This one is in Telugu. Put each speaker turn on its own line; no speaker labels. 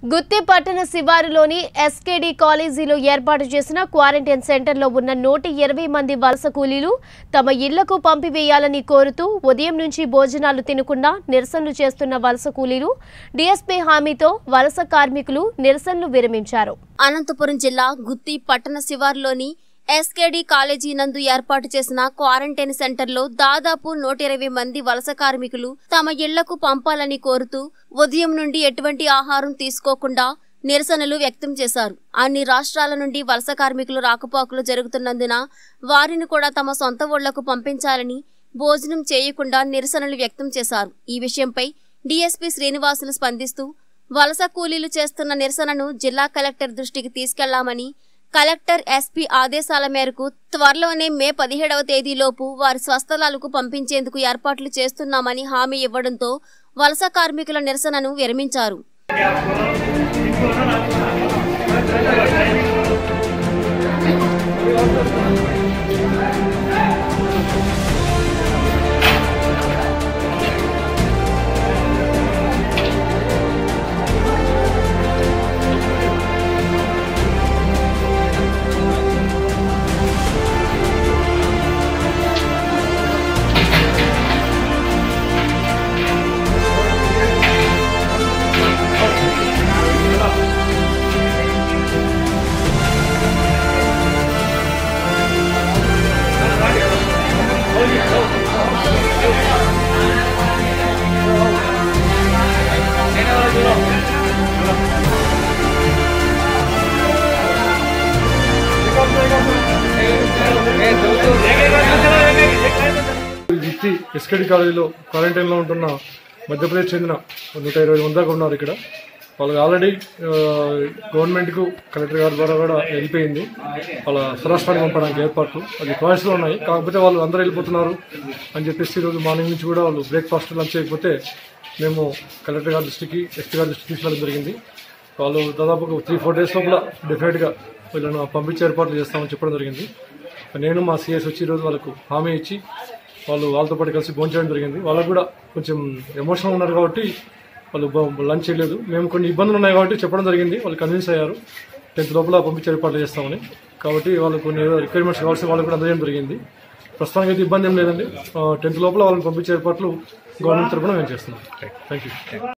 గుత్తి పట్టణ శివారులోని ఎస్కేడి కాలేజీలో ఏర్పాటు చేసిన క్వారంటైన్ సెంటర్లో ఉన్న నూట ఇరవై మంది వలస కూలీలు తమ ఇళ్లకు పంపివేయాలని కోరుతూ ఉదయం నుంచి భోజనాలు తినకుండా నిరసనలు చేస్తున్న వలస కూలీలు డీఎస్పీ హామీతో వలస కార్మికులు నిరసనలు విరమించారు
అనంతపురం జిల్లా గుత్తి పట్టణ శివారులోని ఎస్కేడి కాలేజీ నందు ఏర్పాటు చేసిన క్వారంటైన్ సెంటర్లో దాదాపు నూట ఇరవై మంది వలస కార్మికులు తమ ఇళ్లకు పంపాలని కోరుతూ ఉదయం నుండి ఎటువంటి ఆహారం తీసుకోకుండా నిరసనలు వ్యక్తం చేశారు అన్ని రాష్ట్రాల నుండి వలస కార్మికులు రాకపోకలు జరుగుతున్నందున వారిని కూడా తమ సొంత ఊళ్లకు పంపించాలని భోజనం చేయకుండా నిరసనలు వ్యక్తం చేశారు ఈ విషయంపై డీఎస్పీ శ్రీనివాసులు స్పందిస్తూ వలస కూలీలు చేస్తున్న నిరసనను జిల్లా కలెక్టర్ దృష్టికి తీసుకెళ్లామని కలెక్టర్ ఎస్పీ ఆదేశాల మేరకు త్వరలోనే మే పదిహేడవ తేదీలోపు వారి స్వస్థలాలకు పంపించేందుకు ఏర్పాట్లు చేస్తున్నామని హామీ ఇవ్వడంతో వలస కార్మికుల నిరసనను విరమించారు
వ్యక్తి ఎస్కేడి కాలేజీలో క్వారంటైన్లో ఉంటున్న మధ్యప్రదేశ్ చెందిన నూట ఇరవై మంది దాకా ఉన్నారు ఇక్కడ వాళ్ళకి ఆల్రెడీ గవర్నమెంట్కు కలెక్టర్ గారి ద్వారా కూడా వెళ్ళిపోయింది వాళ్ళ స్వరాష్ట్రానికి పంపడానికి ఏర్పాట్లు అది ప్రాసెస్లో ఉన్నాయి కాకపోతే వాళ్ళు అందరూ వెళ్ళిపోతున్నారు అని చెప్పేసి ఈరోజు మార్నింగ్ నుంచి కూడా వాళ్ళు బ్రేక్ఫాస్ట్ లంచ్ చేయకపోతే మేము కలెక్టర్ గారి దృష్టికి ఎస్పీ గారి దృష్టికి తీసుకెళ్ళడం జరిగింది వాళ్ళు దాదాపు ఒక త్రీ ఫోర్ డేస్ లోపల డెఫినెట్గా వీళ్ళను పంపించే ఏర్పాట్లు చేస్తామని చెప్పడం జరిగింది నేను మా సిఎస్ వచ్చి ఈరోజు వాళ్ళకు హామీ ఇచ్చి వాళ్ళు వాళ్ళతో పాటు కలిసి భోంచడం జరిగింది వాళ్ళకు కూడా కొంచెం ఎమోషనల్ ఉన్నారు కాబట్టి వాళ్ళు బ- లంచ్ చేయలేదు మేము కొన్ని ఇబ్బందులు ఉన్నాయి కాబట్టి చెప్పడం జరిగింది వాళ్ళు కన్విన్స్ అయ్యారు టెన్త్ లోపల పంపించే ఏర్పాట్లు చేస్తామని కాబట్టి వాళ్ళు కొన్ని రిక్వైర్మెంట్స్ కావాల్సిన వాళ్ళకి కూడా అందజేయడం జరిగింది ప్రస్తుతానికి అయితే ఇబ్బంది ఏం లేదండి టెన్త్ లోపల వాళ్ళని పంపించే ఏర్పాట్లు గవర్నమెంట్ తరఫున మేము చేస్తున్నాం థ్యాంక్ యూ